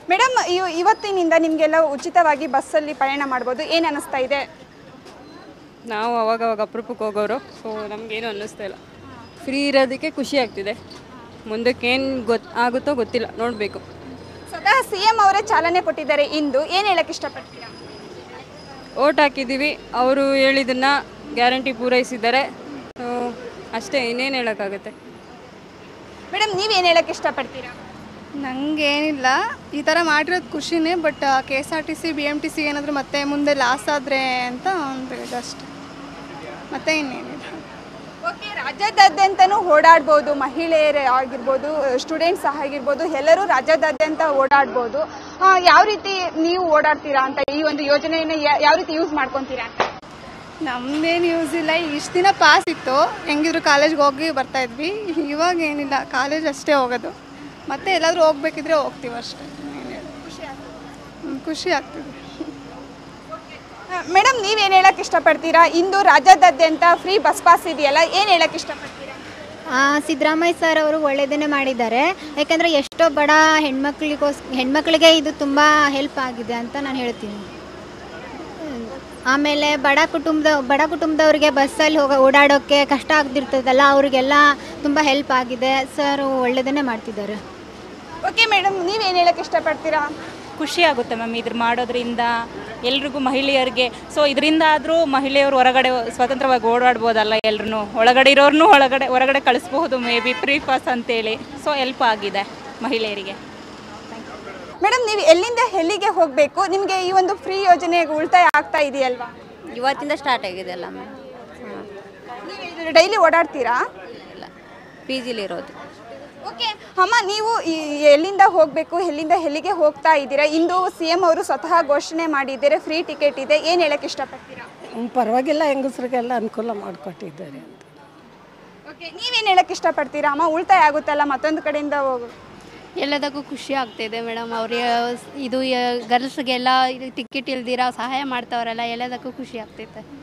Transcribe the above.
Madam ಇವತ್ತಿನಿಂದ ನಿಮಗೆಲ್ಲ ಉಚಿತವಾಗಿ ಬಸ್ಸಲ್ಲಿ ಪ್ರಯಾಣ ಮಾಡ್ಬೋದು ಏನು ಅನ್ನಿಸ್ತಾ ಇದೆ ನಾವು ಅವಾಗ ಅವಾಗ ಅಪರೂಪಕ್ಕೆ ಹೋಗೋರು ಸೊ ನಮಗೇನು ಅನ್ನಿಸ್ತಾ ಇಲ್ಲ ಫ್ರೀ ಇರೋದಕ್ಕೆ ಖುಷಿ ಆಗ್ತಿದೆ ಮುಂದಕ್ಕೆ ಏನು ಗೊತ್ತು ಆಗುತ್ತೋ ಗೊತ್ತಿಲ್ಲ ನೋಡಬೇಕು ಸ್ವತಃ ಸಿ ಎಂ ಅವರೇ ಚಾಲನೆ ಕೊಟ್ಟಿದ್ದಾರೆ ಇಂದು ಏನು ಹೇಳಕ್ಕೆ ಇಷ್ಟಪಡ್ತೀರಾ ಓಟ್ ಹಾಕಿದ್ದೀವಿ ಅವರು ಹೇಳಿದ್ದನ್ನ ಗ್ಯಾರಂಟಿ ಪೂರೈಸಿದ್ದಾರೆ ಸೊ ಅಷ್ಟೇ ಇನ್ನೇನು ಹೇಳೋಕ್ಕಾಗುತ್ತೆ ಮೇಡಮ್ ನೀವೇನು ಹೇಳಕ್ಕೆ ಇಷ್ಟಪಡ್ತೀರಾ ನನಗೇನಿಲ್ಲ ಈ ಥರ ಮಾಡಿರೋದು ಖುಷಿನೇ but K S R T C B M T C ಏನಾದರೂ ಮತ್ತೆ ಮುಂದೆ ಲಾಸ್ ಆದರೆ ಅಂತ ಒಂದು ಇದಷ್ಟೆ ಮತ್ತೆ ಇನ್ನೇನಿಲ್ಲ ಓಕೆ ರಾಜ್ಯದಾದ್ಯಂತನೂ ಓಡಾಡ್ಬೋದು ಮಹಿಳೆಯರೇ ಆಗಿರ್ಬೋದು ಸ್ಟೂಡೆಂಟ್ಸ್ ಆಗಿರ್ಬೋದು ಎಲ್ಲರೂ ರಾಜ್ಯದಾದ್ಯಂತ ಓಡಾಡ್ಬೋದು ಆ, ಯಾವ ರೀತಿ ನೀವು ಓಡಾಡ್ತೀರಾ ಅಂತ ಈ ಒಂದು ಯೋಜನೆಯನ್ನು ಯಾ- ಯಾವ ರೀತಿ ಯೂಸ್ ಮಾಡ್ಕೊತೀರಾ ಅಂತ ನಮ್ದೇನು ಯೂಸ್ ಇಲ್ಲ ಇಷ್ಟು ದಿನ ಪಾಸ್ ಇತ್ತು ಹೆಂಗಿದ್ರು ಕಾಲೇಜ್ಗೆ ಹೋಗಿ ಬರ್ತಾ ಇದ್ವಿ ಇವಾಗ ಏನಿಲ್ಲ ಕಾಲೇಜ್ ಅಷ್ಟೇ ಹೋಗೋದು ಮತ್ತೆ ಎಲ್ಲಾದರೂ ಹೋಗ್ಬೇಕಿದ್ರೆ ಹೋಗ್ತೀವಿ ಅಷ್ಟೇ ಏನಿಲ್ಲ. ಹ್ಮ್, ಖುಷಿ ಆಗ್ತದೆ ಮೇಡಮ್ ನೀವೇನು ಹೇಳಕ್ಕೆ ಇಷ್ಟಪಡ್ತೀರಾ ಇಂದು ರಾಜ್ಯದಾದ್ಯಂತ ಫ್ರೀ ಬಸ್ ಪಾಸ್ ಇದೆಯಲ್ಲ ಏನು ಹೇಳಕ್ಕೆ ಇಷ್ಟಪಡ್ತೀರಾ ಆ, ಸಿದ್ದರಾಮಯ್ಯ ಸರ್ ಅವರು ಒಳ್ಳೆಯದನ್ನೇ ಮಾಡಿದ್ದಾರೆ ಯಾಕಂದರೆ ಎಷ್ಟೋ ಬಡ ಹೆಣ್ಮಕ್ಳಿಗೋಸ್ ಹೆಣ್ಮಕ್ಳಿಗೆ ಇದು ತುಂಬ ಹೆಲ್ಪ್ ಆಗಿದೆ ಅಂತ ನಾನು ಹೇಳ್ತೀನಿ ಹ್ಮ್. ಆಮೇಲೆ ಬಡ ಕುಟುಂಬದ ಬಡ ಕುಟುಂಬದವ್ರಿಗೆ ಬಸ್ಸಲ್ಲಿ ಹೋಗ ಓಡಾಡೋಕ್ಕೆ ಕಷ್ಟ ಆಗ್ತಿರ್ತದಲ್ಲ ಅವರಿಗೆಲ್ಲ ತುಂಬ ಹೆಲ್ಪ್ ಆಗಿದೆ ಸರ್ ಒಳ್ಳೆಯದನ್ನೇ ಮಾಡ್ತಿದ್ದಾರೆ ಓಕೆ ಮೇಡಮ್ ನೀವೇನು ಹೇಳಕ್ಕೆ ಇಷ್ಟಪಡ್ತೀರಾ ಖುಷಿ ಆಗುತ್ತೆ ಮ್ಯಾಮ್ ಇದ್ರ ಮಾಡೋದ್ರಿಂದ ಎಲ್ರಿಗೂ ಮಹಿಳೆಯರಿಗೆ ಸೊ ಇದರಿಂದ ಆದರೂ ಮಹಿಳೆಯರು ಹೊರಗಡೆ ಸ್ವತಂತ್ರವಾಗಿ ಓಡಾಡ್ಬೋದಲ್ಲ ಎಲ್ರೂ ಒಳಗಡೆ ಇರೋರ್ನು ಒಳಗಡೆ ಹೊರಗಡೆ ಕಳಿಸ್ಬಹುದು ಮೇ ಬಿ ಫ್ರೀ ಪಾಸ್ ಅಂತೇಳಿ ಸೊ ಹೆಲ್ಪ್ ಆಗಿದೆ ಮಹಿಳೆಯರಿಗೆ ಮೇಡಮ್ ನೀವು ಎಲ್ಲಿಂದ ಎಲ್ಲಿಗೆ ಹೋಗಬೇಕು ನಿಮಗೆ ಈ ಒಂದು ಫ್ರೀ ಯೋಜನೆ ಉಳಿತಾಯ ಆಗ್ತಾ ಇದೆಯಲ್ವಾ ಇವತ್ತಿಂದ ಸ್ಟಾರ್ಟ್ ಆಗಿದೆ ಅಲ್ಲ ಮ್ಯಾಮ್ ನೀವು ಡೈಲಿ ಓಡಾಡ್ತೀರಾ ಇಲ್ಲ ಪಿ ಜಿಲಿರೋದು ಓಕೆ ಅಮ್ಮ ನೀವು ಈ- ಎಲ್ಲಿಂದ ಹೋಗಬೇಕು ಎಲ್ಲಿಂದ ಎಲ್ಲಿಗೆ ಹೋಗ್ತಾ ಇದ್ದೀರಾ ಇಂದು ಸಿ ಎಂ ಅವರು ಸ್ವತಃ ಘೋಷಣೆ ಮಾಡಿದ್ದಾರೆ ಫ್ರೀ ಟಿಕೆಟ್ ಇದೆ ಏನು ಹೇಳಕ್ಕೆ ಇಷ್ಟಪಡ್ತೀರಾ ಹ್ಮ್, ಪರವಾಗಿಲ್ಲ ಹೆಂಗಸ್ರಿಗೆಲ್ಲ ಅನುಕೂಲ ಮಾಡಿಕೊಟ್ಟಿದ್ದಾರೆ ಅಂತ ಓಕೆ ನೀವೇನು ಹೇಳಕ್ಕೆ ಇಷ್ಟಪಡ್ತೀರಾ ಅಮ್ಮ ಉಳಿತಾಯ ಆಗುತ್ತಲ್ಲ ಮತ್ತೊಂದು ಕಡೆಯಿಂದ ಹೋಗು ಎಲ್ಲದಕ್ಕೂ ಖುಷಿ ಆಗ್ತಿದೆ ಮೇಡಮ್ ಅವ್ರಿಗೆ ಇದು ಗರ್ಲ್ಸ್ಗೆಲ್ಲ ಇದು ಟಿಕೆಟ್ ಇಲ್ದಿರ ಸಹಾಯ ಮಾಡ್ತಾವ್ರಲ್ಲ ಎಲ್ಲದಕ್ಕೂ ಖುಷಿ ಆಗ್ತೈತೆ